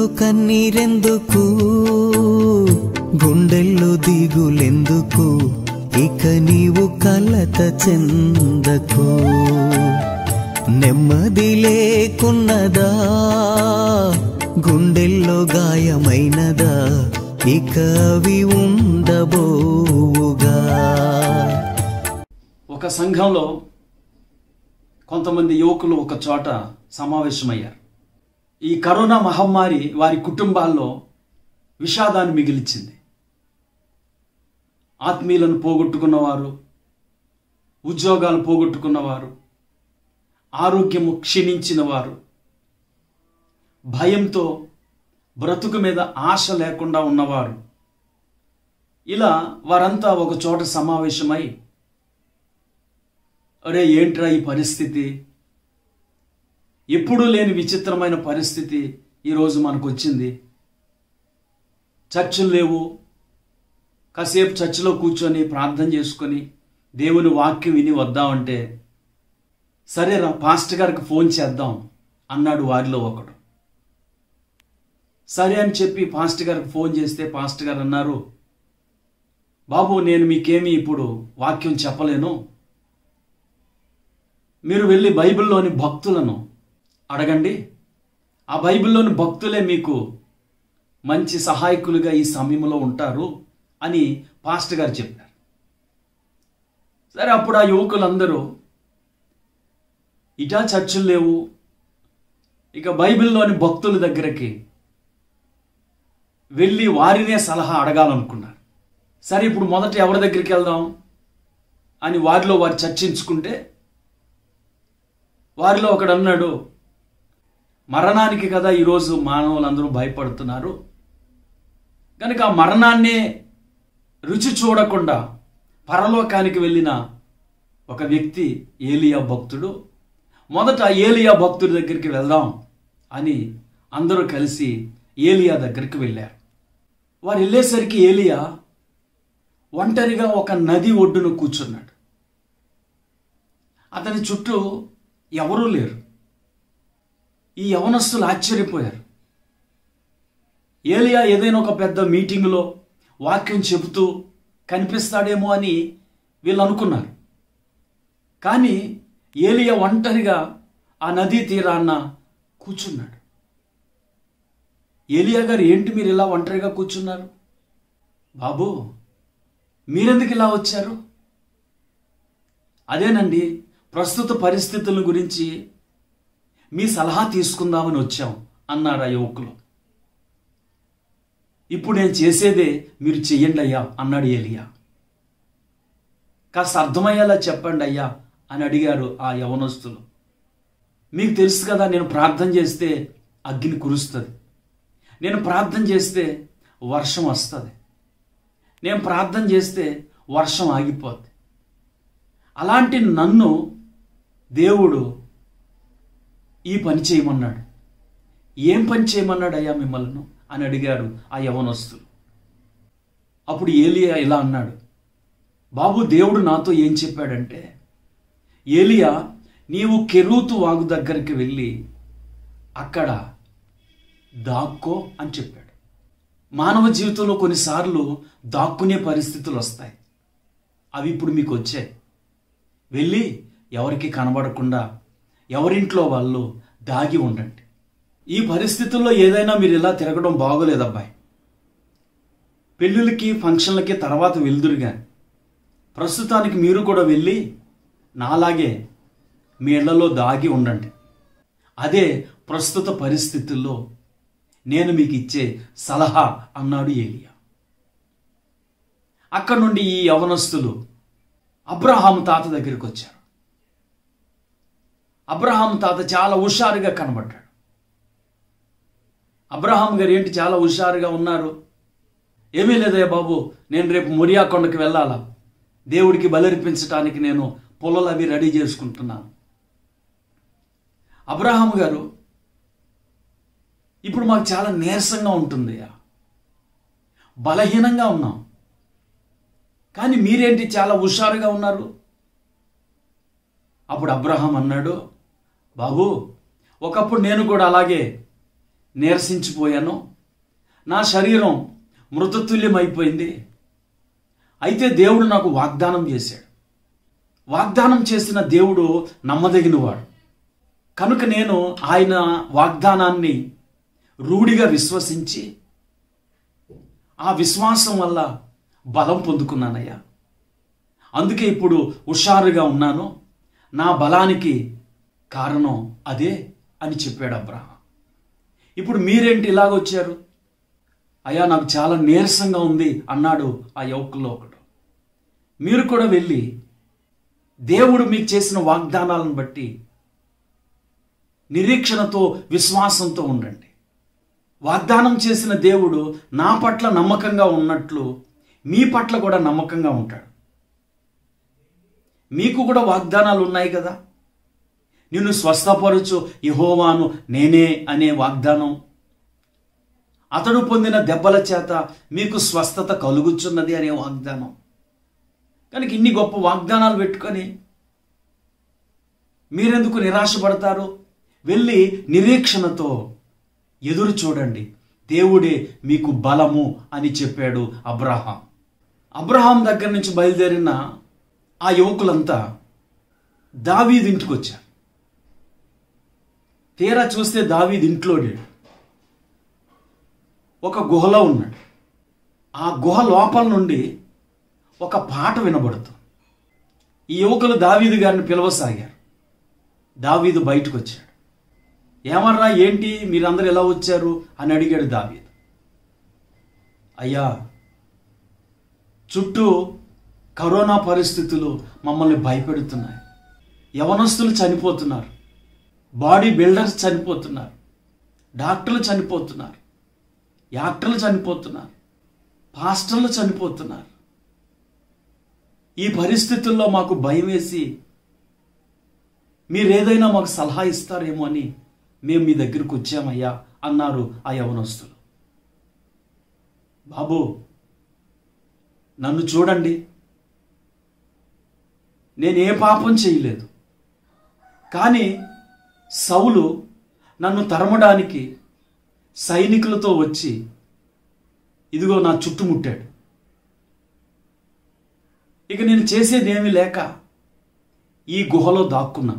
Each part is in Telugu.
కళ్ళల్లో కన్నీరెందుకు గుండెల్లో దిగులెందుకు ఇక నీవు కలత చెందకు నెమ్మది లేకున్నదా గుండెల్లో గాయమైనదా ఇక అవి ఉండబోవుగా ఒక సంఘంలో కొంతమంది యువకులు ఒక చోట సమావేశమయ్యారు ఈ కరోనా మహమ్మారి వారి కుటుంబాల్లో విషాదాన్ని మిగిల్చింది ఆత్మీయులను పోగొట్టుకున్నవారు ఉద్యోగాలు పోగొట్టుకున్నవారు ఆరోగ్యము క్షీణించిన వారు భయంతో బ్రతుకు మీద ఆశ లేకుండా ఉన్నవారు ఇలా వారంతా ఒక చోట సమావేశమై అరే ఏంట్రా ఈ పరిస్థితి ఎప్పుడూ లేని విచిత్రమైన పరిస్థితి ఈరోజు మనకు వచ్చింది చర్చలు లేవు కాసేపు చర్చిలో కూర్చొని ప్రార్థన చేసుకొని దేవుని వాక్యం విని వద్దామంటే సరేరా పాస్టర్ గారికి ఫోన్ చేద్దాం అన్నాడు వారిలో ఒకడు సరే అని చెప్పి పాస్టర్ గారికి ఫోన్ చేస్తే పాస్టర్ గారు అన్నారు బాబు నేను మీకేమీ ఇప్పుడు వాక్యం చెప్పలేను మీరు వెళ్ళి బైబిల్లోని భక్తులను అడగండి ఆ బైబిల్లోని భక్తులే మీకు మంచి సహాయకులుగా ఈ సమయంలో ఉంటారు అని పాస్టర్ గారు చెప్పారు సరే అప్పుడు ఆ యువకులందరూ ఇటా చర్చలు లేవు ఇక బైబిల్లోని భక్తుల దగ్గరికి వెళ్ళి వారినే సలహా అడగాలనుకున్నారు సరే ఇప్పుడు మొదట ఎవరి దగ్గరికి వెళ్దాం అని వారిలో వారు చర్చించుకుంటే వారిలో ఒకడు అన్నాడు మరణానికి కదా ఈరోజు మానవులందరూ భయపడుతున్నారు కనుక ఆ మరణాన్నే రుచి చూడకుండా పరలోకానికి వెళ్ళిన ఒక వ్యక్తి ఏలియా భక్తుడు మొదట ఏలియా భక్తుడి దగ్గరికి వెళ్దాం అని అందరూ కలిసి ఏలియా దగ్గరికి వెళ్ళారు వారు వెళ్ళేసరికి ఏలియా ఒంటరిగా ఒక నది ఒడ్డున కూర్చున్నాడు అతని చుట్టూ ఎవరూ లేరు ఈ యవనస్తులు ఆశ్చర్యపోయారు ఏలియా ఏదైనా ఒక పెద్ద మీటింగులో వాక్యం చెబుతూ కనిపిస్తాడేమో అని వీళ్ళు అనుకున్నారు కానీ ఏలియా ఒంటరిగా ఆ నదీ తీరాన్న కూర్చున్నాడు ఏలియా గారు ఏంటి మీరు ఇలా ఒంటరిగా కూర్చున్నారు బాబు మీరెందుకు ఇలా వచ్చారు అదేనండి ప్రస్తుత పరిస్థితుల గురించి మీ సలహా తీసుకుందామని వచ్చాం అన్నారు ఆ యువకులు ఇప్పుడు నేను చేసేదే మీరు చెయ్యండి అయ్యా అన్నాడు ఏలియా కాస్త అర్థమయ్యేలా చెప్పండి అయ్యా అని అడిగారు ఆ యవనస్తులు మీకు తెలుసు కదా నేను ప్రార్థన చేస్తే అగ్ని కురుస్తుంది నేను ప్రార్థన చేస్తే వర్షం వస్తుంది నేను ప్రార్థన చేస్తే వర్షం ఆగిపోద్ది అలాంటి నన్ను దేవుడు ఈ పని చేయమన్నాడు ఏం పని చేయమన్నాడు అయ్యా మిమ్మల్ని అని అడిగారు ఆ యవనస్తులు అప్పుడు ఏలియా ఇలా అన్నాడు బాబు దేవుడు నాతో ఏం చెప్పాడంటే ఏలియా నీవు కెరూతు వాగు దగ్గరికి వెళ్ళి అక్కడ దాక్కో అని చెప్పాడు మానవ జీవితంలో కొన్నిసార్లు దాక్కునే పరిస్థితులు వస్తాయి అవి ఇప్పుడు మీకు వచ్చాయి వెళ్ళి ఎవరికి కనబడకుండా ఎవరింట్లో వాళ్ళు దాగి ఉండండి ఈ పరిస్థితుల్లో ఏదైనా మీరు ఇలా తిరగడం బాగోలేదు అబ్బాయి పెళ్ళిళ్ళకి ఫంక్షన్లకి తర్వాత వెళ్దురుగా ప్రస్తుతానికి మీరు కూడా వెళ్ళి నాలాగే మీ ఇళ్లలో దాగి ఉండండి అదే ప్రస్తుత పరిస్థితుల్లో నేను మీకు ఇచ్చే సలహా అన్నాడు ఏలియా అక్కడ నుండి ఈ యవనస్తులు అబ్రహాం తాత దగ్గరికి వచ్చారు అబ్రహాం తాత చాలా హుషారుగా కనబడ్డాడు అబ్రహాం గారు ఏంటి చాలా హుషారుగా ఉన్నారు ఏమీ లేదయ్య బాబు నేను రేపు మొరియా కొండకి వెళ్ళాలా దేవుడికి బలర్పించడానికి నేను పొలలు అవి రెడీ చేసుకుంటున్నాను అబ్రహాం గారు ఇప్పుడు మాకు చాలా నీరసంగా ఉంటుంది బలహీనంగా ఉన్నాం కానీ మీరేంటి చాలా హుషారుగా ఉన్నారు అప్పుడు అబ్రహాం అన్నాడు బాబు ఒకప్పుడు నేను కూడా అలాగే నీరసించిపోయాను నా శరీరం మృతతుల్యమైపోయింది అయితే దేవుడు నాకు వాగ్దానం చేశాడు వాగ్దానం చేసిన దేవుడు నమ్మదగినవాడు కనుక నేను ఆయన వాగ్దానాన్ని రూఢిగా విశ్వసించి ఆ విశ్వాసం వల్ల బలం పొందుకున్నానయ్యా అందుకే ఇప్పుడు హుషారుగా ఉన్నాను నా బలానికి కారణం అదే అని చెప్పాడు అబ్రహం ఇప్పుడు మీరేంటి ఇలాగొచ్చారు అయ్యా నాకు చాలా నీరసంగా ఉంది అన్నాడు ఆ యువకుల్లో ఒకడు మీరు కూడా వెళ్ళి దేవుడు మీకు చేసిన వాగ్దానాలను బట్టి నిరీక్షణతో విశ్వాసంతో ఉండండి వాగ్దానం చేసిన దేవుడు నా పట్ల నమ్మకంగా ఉన్నట్లు మీ పట్ల కూడా నమ్మకంగా ఉంటాడు మీకు కూడా వాగ్దానాలు ఉన్నాయి కదా నిన్ను స్వస్థపరచు యహోవాను నేనే అనే వాగ్దానం అతడు పొందిన దెబ్బల చేత మీకు స్వస్థత కలుగుచున్నది అనే వాగ్దానం కనుక ఇన్ని గొప్ప వాగ్దానాలు పెట్టుకొని మీరెందుకు నిరాశపడతారు వెళ్ళి నిరీక్షణతో ఎదురు చూడండి దేవుడే మీకు బలము అని చెప్పాడు అబ్రహాం అబ్రహాం దగ్గర నుంచి బయలుదేరిన ఆ యువకులంతా దావీది ఇంటికి వచ్చారు తీరా చూస్తే దావీది ఇంట్లో లేడు ఒక గుహలో ఉన్నాడు ఆ గుహ లోపల నుండి ఒక పాట వినబడుతుంది ఈ యువకులు దావీదు గారిని పిలవసాగారు దావీదు బయటకు వచ్చాడు ఏమర్రా ఏంటి మీరందరూ ఎలా వచ్చారు అని అడిగాడు దావీదు అయ్యా చుట్టూ కరోనా పరిస్థితులు మమ్మల్ని భయపెడుతున్నాయి యవనస్తులు చనిపోతున్నారు బాడీ బిల్డర్స్ చనిపోతున్నారు డాక్టర్లు చనిపోతున్నారు యాక్టర్లు చనిపోతున్నారు పాస్టర్లు చనిపోతున్నారు ఈ పరిస్థితుల్లో మాకు భయం వేసి మీరేదైనా మాకు సలహా ఇస్తారేమో అని మేము మీ దగ్గరికి వచ్చామయ్యా అన్నారు ఆ యవనస్తులు బాబు నన్ను చూడండి నేను ఏ పాపం చేయలేదు కానీ సౌలు నన్ను తరమడానికి సైనికులతో వచ్చి ఇదిగో నా చుట్టుముట్టాడు ఇక నేను చేసేదేమీ లేక ఈ గుహలో దాక్కున్నా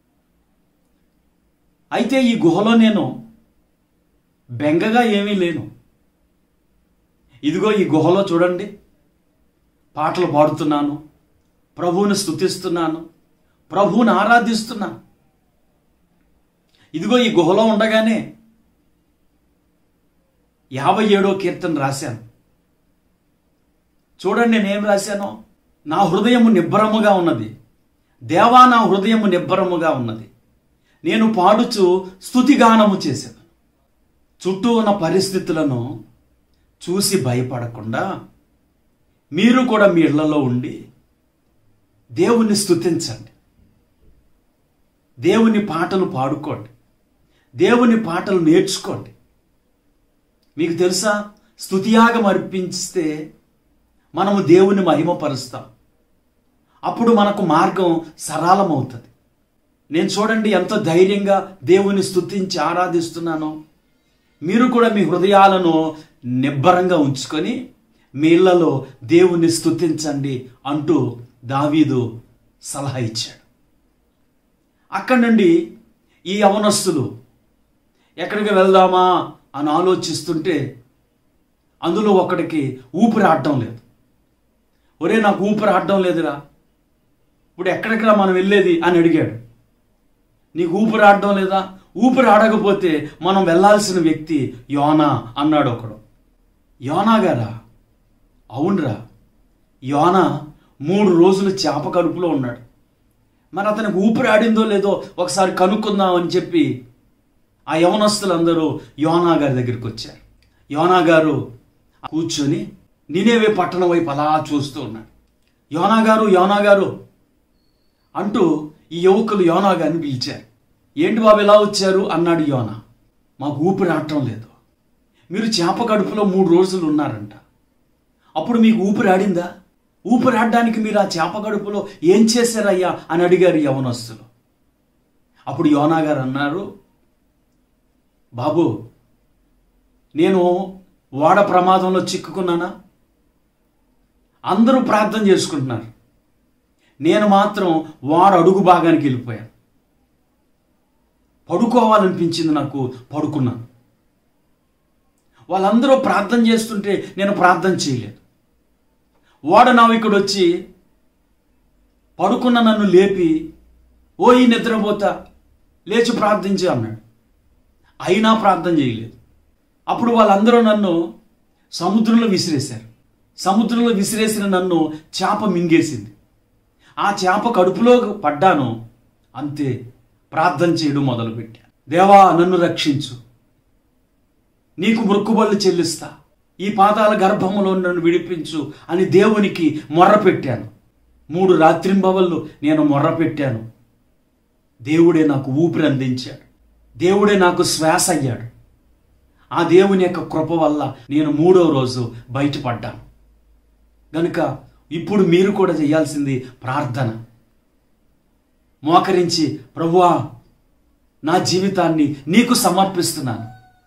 అయితే ఈ గుహలో నేను బెంగగా ఏమీ లేను ఇదిగో ఈ గుహలో చూడండి పాటలు పాడుతున్నాను ప్రభువుని స్తుతిస్తున్నాను ప్రభువుని ఆరాధిస్తున్నాను ఇదిగో ఈ గుహలో ఉండగానే యాభై ఏడో కీర్తన రాశాను చూడండి నేనేం రాశాను నా హృదయము నిబ్బరముగా ఉన్నది దేవా నా హృదయము నిబ్బరముగా ఉన్నది నేను పాడుచు స్తుతిగానము చేశాను చుట్టూ ఉన్న పరిస్థితులను చూసి భయపడకుండా మీరు కూడా మీ ఇళ్లలో ఉండి దేవుణ్ణి స్తుతించండి దేవుని పాటలు పాడుకోండి దేవుని పాటలు నేర్చుకోండి మీకు తెలుసా స్తుతియాగం అర్పించిస్తే మనము దేవుని మహిమపరుస్తాం అప్పుడు మనకు మార్గం సరళమవుతుంది నేను చూడండి ఎంతో ధైర్యంగా దేవుని స్తుతించి ఆరాధిస్తున్నాను మీరు కూడా మీ హృదయాలను నిబ్బరంగా ఉంచుకొని మీ ఇళ్లలో దేవుని స్తుతించండి అంటూ దావీదు సలహా ఇచ్చాడు అక్కడి నుండి ఈ యవనస్తులు ఎక్కడికి వెళ్దామా అని ఆలోచిస్తుంటే అందులో ఒకడికి ఊపిరి ఆడటం లేదు ఒరే నాకు ఊపిరి ఆడటం లేదురా ఇప్పుడు ఎక్కడికి మనం వెళ్ళేది అని అడిగాడు నీకు ఊపిరి ఆడటం లేదా ఊపిరి ఆడకపోతే మనం వెళ్ళాల్సిన వ్యక్తి యోనా అన్నాడు ఒకడు యోనా గారా అవునరా యోనా మూడు రోజులు చేప కడుపులో ఉన్నాడు మరి అతనికి ఊపిరి ఆడిందో లేదో ఒకసారి కనుక్కుందాం అని చెప్పి ఆ యవనస్తులందరూ యోనా గారి దగ్గరికి వచ్చారు యోనా గారు కూర్చొని నినేవే పట్టణం వైపు అలా చూస్తూ ఉన్నాడు యోనా గారు యోనా గారు అంటూ ఈ యువకులు యోనా గారిని పిలిచారు ఏంటి బాబు ఎలా వచ్చారు అన్నాడు యోనా మాకు ఊపిరి ఆడటం లేదు మీరు చేప కడుపులో మూడు రోజులు ఉన్నారంట అప్పుడు మీకు ఊపిరి ఆడిందా ఊపిరి ఆడడానికి మీరు ఆ చేప కడుపులో ఏం చేశారయ్యా అని అడిగారు యవనస్తులు అప్పుడు యోనా గారు అన్నారు బాబు నేను ఓడ ప్రమాదంలో చిక్కుకున్నానా అందరూ ప్రార్థన చేసుకుంటున్నారు నేను మాత్రం వాడు అడుగు భాగానికి వెళ్ళిపోయాను పడుకోవాలనిపించింది నాకు పడుకున్నాను వాళ్ళందరూ ప్రార్థన చేస్తుంటే నేను ప్రార్థన చేయలేదు వాడ నావికుడు వచ్చి పడుకున్న నన్ను లేపి ఓ ఈ నిద్రపోతా లేచి ప్రార్థించి అన్నాడు అయినా ప్రార్థన చేయలేదు అప్పుడు వాళ్ళందరూ నన్ను సముద్రంలో విసిరేశారు సముద్రంలో విసిరేసిన నన్ను చేప మింగేసింది ఆ చేప కడుపులో పడ్డాను అంతే ప్రార్థన చేయడం మొదలుపెట్టా దేవా నన్ను రక్షించు నీకు మృక్కుబళ్ళు చెల్లిస్తా ఈ పాతాల గర్భములో నన్ను విడిపించు అని దేవునికి మొర్ర పెట్టాను మూడు రాత్రింబవళ్ళు నేను మొర్ర పెట్టాను దేవుడే నాకు ఊపిరి అందించాడు దేవుడే నాకు శ్వాస అయ్యాడు ఆ దేవుని యొక్క కృప వల్ల నేను మూడో రోజు బయటపడ్డాను గనుక ఇప్పుడు మీరు కూడా చేయాల్సింది ప్రార్థన మోకరించి ప్రభువా నా జీవితాన్ని నీకు సమర్పిస్తున్నాను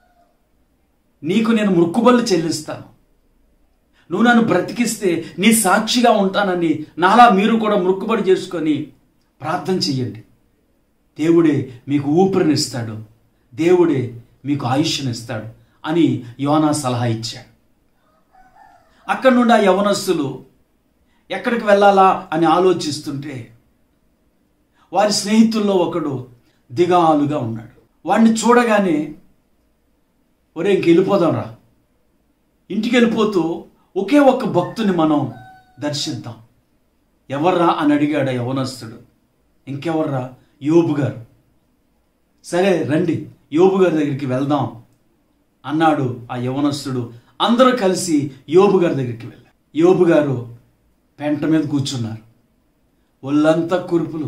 నీకు నేను మృక్కుబళ్ళు చెల్లిస్తాను నువ్వు నన్ను బ్రతికిస్తే నీ సాక్షిగా ఉంటానని నాలా మీరు కూడా మృక్కుబడి చేసుకొని ప్రార్థన చెయ్యండి దేవుడే మీకు ఊపిరినిస్తాడు దేవుడే మీకు ఆయుష్నిస్తాడు అని యోనా సలహా ఇచ్చాడు అక్కడి నుండి ఆ యవనస్తులు ఎక్కడికి వెళ్ళాలా అని ఆలోచిస్తుంటే వారి స్నేహితుల్లో ఒకడు దిగాలుగా ఉన్నాడు వాడిని చూడగానే ఒరే ఇంక వెళ్ళిపోదాం రా ఇంటికి వెళ్ళిపోతూ ఒకే ఒక్క భక్తుని మనం దర్శిద్దాం ఎవర్రా అని అడిగాడు ఆ యవనస్తుడు ఇంకెవర్రా యోబు గారు సరే రండి యోబు గారి దగ్గరికి వెళ్దాం అన్నాడు ఆ యవనస్తుడు అందరూ కలిసి యోబు గారి దగ్గరికి వెళ్ళారు యోబు గారు పెంట మీద కూర్చున్నారు ఒళ్ళంతా కురుపులు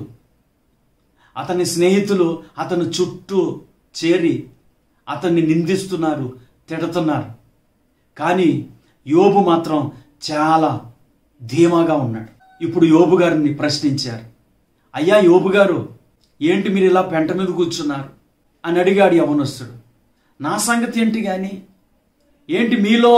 అతని స్నేహితులు అతని చుట్టూ చేరి అతన్ని నిందిస్తున్నారు తిడుతున్నారు కానీ యోబు మాత్రం చాలా ధీమాగా ఉన్నాడు ఇప్పుడు యోబు గారిని ప్రశ్నించారు అయ్యా యోబు గారు ఏంటి మీరు ఇలా పెంట మీద కూర్చున్నారు అని అడిగాడు యవనస్తుడు నా సంగతి ఏంటి కానీ ఏంటి మీలో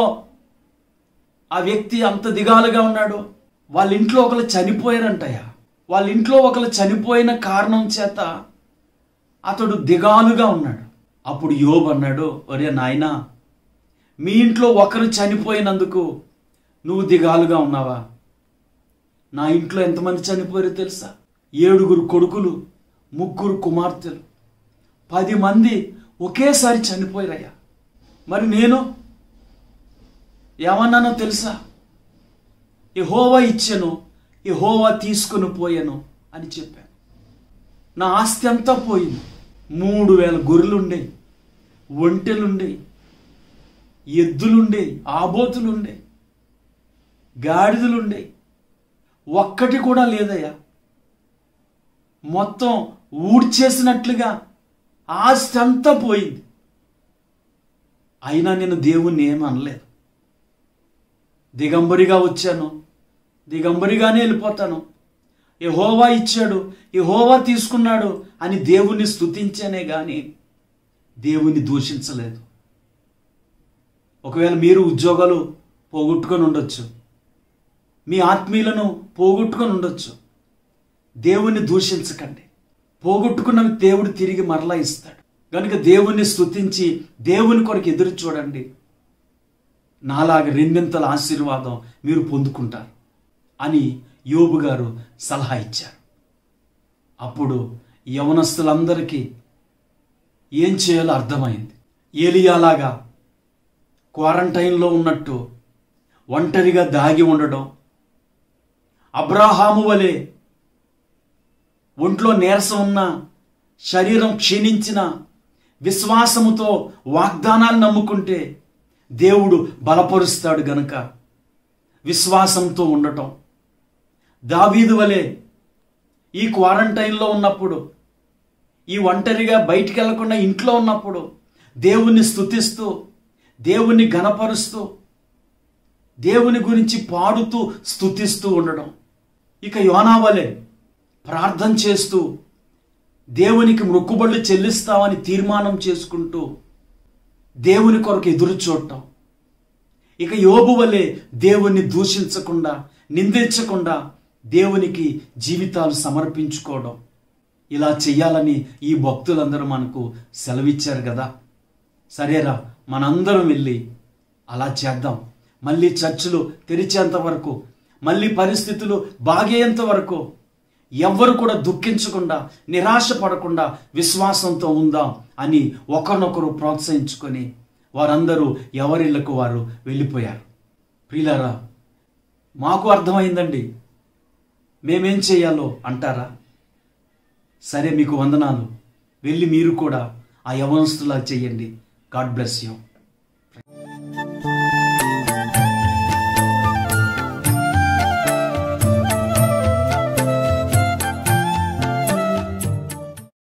ఆ వ్యక్తి అంత దిగాలుగా ఉన్నాడు వాళ్ళ ఇంట్లో ఒకరు చనిపోయారంటయ్యా వాళ్ళ ఇంట్లో ఒకరు చనిపోయిన కారణం చేత అతడు దిగాలుగా ఉన్నాడు అప్పుడు యోబు అన్నాడు ఒరే నాయనా మీ ఇంట్లో ఒకరు చనిపోయినందుకు నువ్వు దిగాలుగా ఉన్నావా నా ఇంట్లో ఎంతమంది చనిపోయారో తెలుసా ఏడుగురు కొడుకులు ముగ్గురు కుమార్తెలు పది మంది ఒకేసారి చనిపోయారయ్యా మరి నేను ఏమన్నానో తెలుసా యహోవా ఇచ్చాను యహోవా తీసుకుని పోయాను అని చెప్పాను నా ఆస్తి అంతా పోయింది మూడు వేల గొర్రెలుండే ఒంటెలుండే ఎద్దులుండే ఆబోతులుండే గాడిదలుండే ఒక్కటి కూడా లేదయ్యా మొత్తం ఊడ్చేసినట్లుగా ఆస్తి అంతా పోయింది అయినా నేను దేవుణ్ణి ఏమి అనలేదు దిగంబరిగా వచ్చాను దిగంబరిగానే వెళ్ళిపోతాను యహోవా ఇచ్చాడు యహోవా తీసుకున్నాడు అని దేవుణ్ణి స్తుతించానే గాని దేవుణ్ణి దూషించలేదు ఒకవేళ మీరు ఉద్యోగాలు పోగొట్టుకొని ఉండొచ్చు మీ ఆత్మీయులను పోగొట్టుకొని ఉండొచ్చు దేవుణ్ణి దూషించకండి పోగొట్టుకున్నవి దేవుడు తిరిగి మరలా ఇస్తాడు కనుక దేవుణ్ణి స్తుతించి దేవుని కొరకు ఎదురు చూడండి నాలాగా రెండింతల ఆశీర్వాదం మీరు పొందుకుంటారు అని యోబు గారు సలహా ఇచ్చారు అప్పుడు యవనస్తులందరికీ ఏం చేయాలో అర్థమైంది ఏలియాలాగా క్వారంటైన్లో ఉన్నట్టు ఒంటరిగా దాగి ఉండడం అబ్రాహాము వలె ఒంట్లో నీరసం ఉన్న శరీరం క్షీణించిన విశ్వాసముతో వాగ్దానాలు నమ్ముకుంటే దేవుడు బలపరుస్తాడు గనుక విశ్వాసంతో ఉండటం దావీదు వలె ఈ క్వారంటైన్లో ఉన్నప్పుడు ఈ ఒంటరిగా బయటికి వెళ్లకుండా ఇంట్లో ఉన్నప్పుడు దేవుణ్ణి స్తుతిస్తూ దేవుణ్ణి గణపరుస్తూ దేవుని గురించి పాడుతూ స్తుతిస్తూ ఉండడం ఇక యోనా వలె ప్రార్థన చేస్తూ దేవునికి మొక్కుబళ్ళు చెల్లిస్తామని తీర్మానం చేసుకుంటూ దేవుని కొరకు ఎదురు చూడటం ఇక యోబు వలె దేవుణ్ణి దూషించకుండా నిందించకుండా దేవునికి జీవితాలు సమర్పించుకోవడం ఇలా చెయ్యాలని ఈ భక్తులందరూ మనకు సెలవిచ్చారు కదా సరేరా మనందరం వెళ్ళి అలా చేద్దాం మళ్ళీ చర్చిలు తెరిచేంత వరకు మళ్ళీ పరిస్థితులు బాగేంత వరకు ఎవ్వరు కూడా దుఃఖించకుండా నిరాశ పడకుండా విశ్వాసంతో ఉందాం అని ఒకరినొకరు ప్రోత్సహించుకొని వారందరూ ఎవరిళ్లకు వారు వెళ్ళిపోయారు ప్రియులారా మాకు అర్థమైందండి మేమేం చేయాలో అంటారా సరే మీకు వందనాలు వెళ్ళి మీరు కూడా ఆ యవనస్తులా చేయండి గాడ్ బ్లెస్ యూ